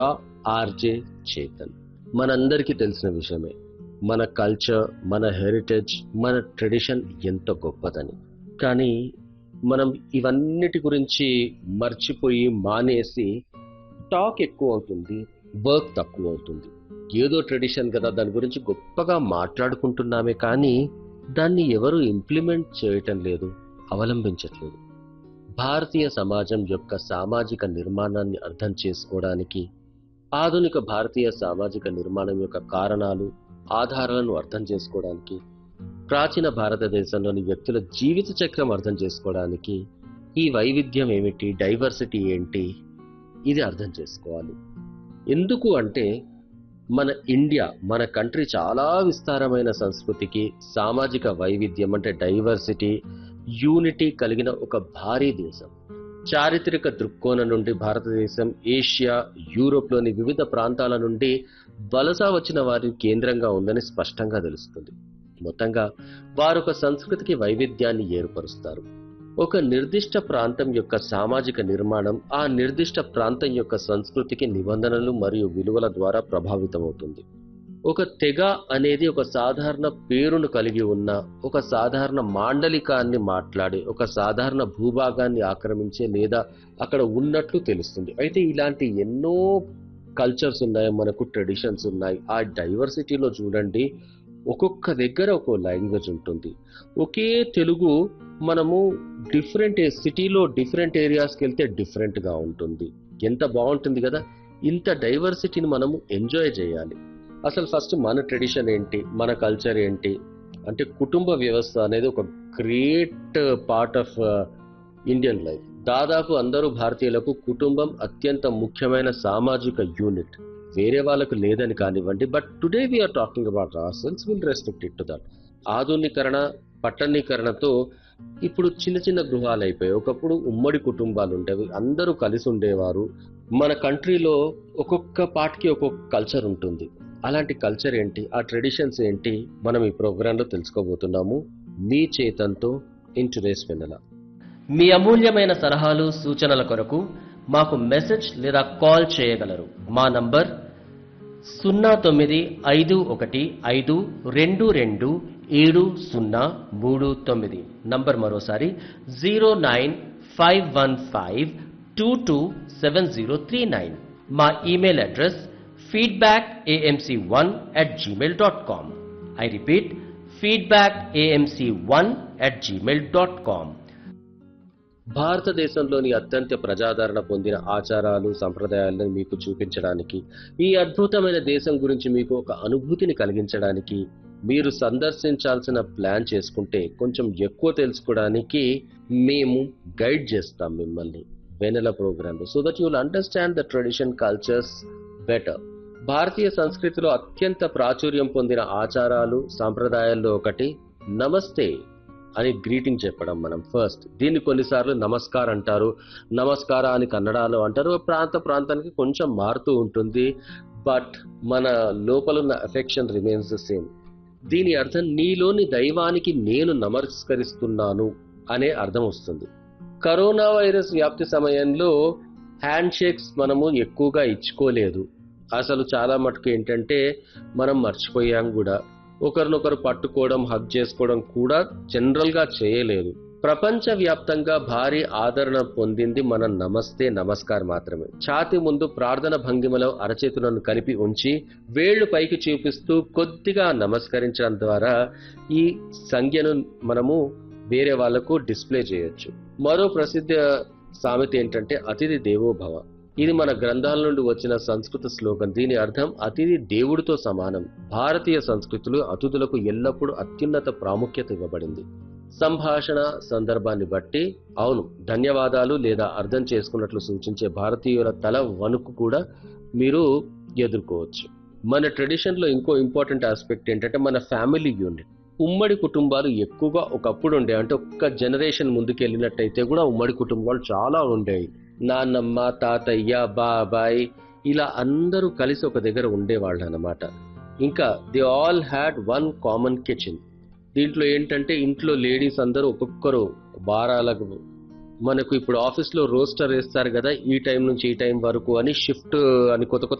RJ Chetan మనందరికీ తెలిసిన విషయమే మన కల్చర్ మన హెరిటేజ్ మన ట్రెడిషన్ ఎంత గొప్పదని కానీ మనం ఇవన్నిటి గురించి మర్చిపోయి మానేసి టాక్ ఎక్కువ అవుతుంది వర్క్ తక్కువ అవుతుంది ఏదో ట్రెడిషన్ కదా దాని గురించి గొప్పగా మాట్లాడుకుంటున్నామే కానీ దాన్ని ఎవరు ఇంప్లిమెంట్ చేయటం లేదు అవలంబించట్లేదు భారతీయ సమాజం యొక్క సామాజిక నిర్మాణాన్ని అర్థం చేసుకోవడానికి ఆధునిక భారతీయ సామాజిక నిర్మాణం యొక్క కారణాలు ఆధారాలను అర్థం చేసుకోవడానికి ప్రాచీన భారతదేశంలోని వ్యక్తుల జీవిత చక్రం అర్థం చేసుకోవడానికి ఈ వైవిధ్యం ఏమిటి డైవర్సిటీ ఏంటి ఇది అర్థం చేసుకోవాలి ఎందుకు అంటే మన ఇండియా మన కంట్రీ చాలా విస్తారమైన సంస్కృతికి సామాజిక వైవిధ్యం అంటే డైవర్సిటీ యూనిటీ కలిగిన ఒక భారీ దేశం చారిత్రక దృక్కోణం నుండి భారతదేశం ఏషియా యూరోప్లోని వివిధ ప్రాంతాల నుండి వలస వచ్చిన వారి కేంద్రంగా ఉందని స్పష్టంగా తెలుస్తుంది మొత్తంగా వారొక సంస్కృతికి వైవిధ్యాన్ని ఏర్పరుస్తారు ఒక నిర్దిష్ట ప్రాంతం యొక్క సామాజిక నిర్మాణం ఆ నిర్దిష్ట ప్రాంతం యొక్క సంస్కృతికి నిబంధనలు మరియు విలువల ద్వారా ప్రభావితమవుతుంది ఒక తెగ అనేది ఒక సాధారణ పేరును కలిగి ఉన్న ఒక సాధారణ మాండలికాన్ని మాట్లాడే ఒక సాధారణ భూభాగాన్ని ఆక్రమించే లేదా అక్కడ ఉన్నట్లు తెలుస్తుంది అయితే ఇలాంటి ఎన్నో కల్చర్స్ ఉన్నాయి మనకు ట్రెడిషన్స్ ఉన్నాయి ఆ డైవర్సిటీలో చూడండి ఒక్కొక్క దగ్గర ఒక్కో లాంగ్వేజ్ ఉంటుంది ఒకే తెలుగు మనము డిఫరెంట్ సిటీలో డిఫరెంట్ ఏరియాస్కి వెళ్తే డిఫరెంట్గా ఉంటుంది ఎంత బాగుంటుంది కదా ఇంత డైవర్సిటీని మనము ఎంజాయ్ చేయాలి అసలు ఫస్ట్ మన ట్రెడిషన్ ఏంటి మన కల్చర్ ఏంటి అంటే కుటుంబ వ్యవస్థ అనేది ఒక great part of Indian life దాదాపు అందరూ భారతీయులకు కుటుంబం అత్యంత ముఖ్యమైన సామాజిక యూనిట్ వేరే వాళ్ళకు లేదని కానివ్వండి but today we're talking about our cells will restrict it to that ఆధునీకరణ పట్టణీకరణతో ఇప్పుడు చిన్న చిన్న గృహాలు అయిపోయాయి ఒకప్పుడు ఉమ్మడి కుటుంబాలు ఉండేవి అందరూ కలిసి ఉండేవారు మన కంట్రీలో ఒక్కొక్క పార్ట్కి ఒక్కొక్క కల్చర్ ఉంటుంది అలాంటి కల్చర్ ఏంటి ఆ ట్రెడిషన్స్ ఏంటి మనం ఈ ప్రోగ్రాంలో తెలుసుకోబోతున్నాము మీ చేతంతో ఇన్ టుడేస్ వెన్నెల మీ అమూల్యమైన సలహాలు సూచనల కొరకు మాకు మెసేజ్ లేదా కాల్ చేయగలరు మా నంబర్ సున్నా తొమ్మిది ఐదు ఒకటి ఐదు రెండు రెండు ఏడు సున్నా మూడు తొమ్మిది నంబర్ మరోసారి zero nine five one five two two seven zero three nine మా email address feedback AMC one at Gmail dot com I repeat feedback AMC one at Gmail dot com భారతదేశంలోని అత్యంత ప్రజాదరణ పొందిన ఆచారాలు సంప్రదాయాలను మీకు చూపించడానికి ఈ అద్భుతమైన దేశం గురించి మీకు ఒక అనుభూతిని కలిగించడానికి మీరు సందర్శించాల్సిన ప్లాన్ చేసుకుంటే కొంచెం ఎక్కువ తెలుసుకోవడానికి మేము గైడ్ చేస్తాం మిమ్మల్ని Vennela program so that you'll understand the tradition cultures better భారతీయ సంస్కృతిలో అత్యంత ప్రాచుర్యం పొందిన ఆచారాలు సాంప్రదాయాల్లో ఒకటి నమస్తే అని గ్రీటింగ్ చెప్పడం మనం ఫస్ట్ దీన్ని కొన్నిసార్లు నమస్కార్ అంటారు నమస్కార అని కన్నడలో అంటారు ప్రాంత ప్రాంతానికి కొంచెం మారుతూ ఉంటుంది బట్ మన లోపల ఉన్న ఎఫెక్షన్ రిమైన్స్ ద సేమ్ దీని అర్థం నీలోని దైవానికి నేను నమస్కరిస్తున్నాను అనే అర్థం వస్తుంది కరోనా వైరస్ వ్యాప్తి సమయంలో హ్యాండ్ షేక్స్ మనము ఎక్కువగా ఇచ్చుకోలేదు అసలు చాలా మటుకు ఏంటంటే మనం మర్చిపోయాం కూడా ఒకరినొకరు పట్టుకోవడం హగ్ చేసుకోవడం కూడా జనరల్గా చేయలేదు ప్రపంచవ్యాప్తంగా భారీ ఆదరణ పొందింది మన నమస్తే నమస్కార్ మాత్రమే ఛాతి ముందు ప్రార్థన భంగిమలో అరచేతులను కలిపి ఉంచి వేళ్లు పైకి చూపిస్తూ కొద్దిగా నమస్కరించడం ద్వారా ఈ సంజ్ఞను మనము వేరే వాళ్లకు డిస్ప్లే చేయొచ్చు మరో ప్రసిద్ధ సామెత ఏంటంటే అతిథి దేవోభవ ఇది మన గ్రంథాల నుండి వచ్చిన సంస్కృత శ్లోకం దీని అర్థం అతిథి దేవుడితో సమానం భారతీయ సంస్కృతిలో అతిథులకు ఎల్లప్పుడూ అత్యున్నత ప్రాముఖ్యత ఇవ్వబడింది సంభాషణ సందర్భాన్ని బట్టి అవును ధన్యవాదాలు లేదా అర్థం చేసుకున్నట్లు సూచించే భారతీయుల తల వణుకు కూడా మీరు ఎదుర్కోవచ్చు మన ట్రెడిషన్లో ఇంకో ఇంపార్టెంట్ ఆస్పెక్ట్ ఏంటంటే మన ఫ్యామిలీ యూనిట్ ఉమ్మడి కుటుంబాలు ఎక్కువగా ఒకప్పుడు ఉండే అంటే ఒక్క జనరేషన్ ముందుకెళ్ళినట్టయితే కూడా ఉమ్మడి కుటుంబాలు చాలా ఉండేవి నాన్నమ్మ తాతయ్య బాబాయ్ ఇలా అందరూ కలిసి ఒక దగ్గర ఉండేవాళ్ళు అనమాట ఇంకా they all had one common kitchen దీంట్లో ఏంటంటే ఇంట్లో లేడీస్ అందరూ ఒక్కొక్కరు వారాలకు మనకు ఇప్పుడు ఆఫీస్లో రోస్టర్ వేస్తారు కదా ఈ టైం నుంచి ఈ టైం వరకు అని షిఫ్ట్ అని కొత్త కొత్త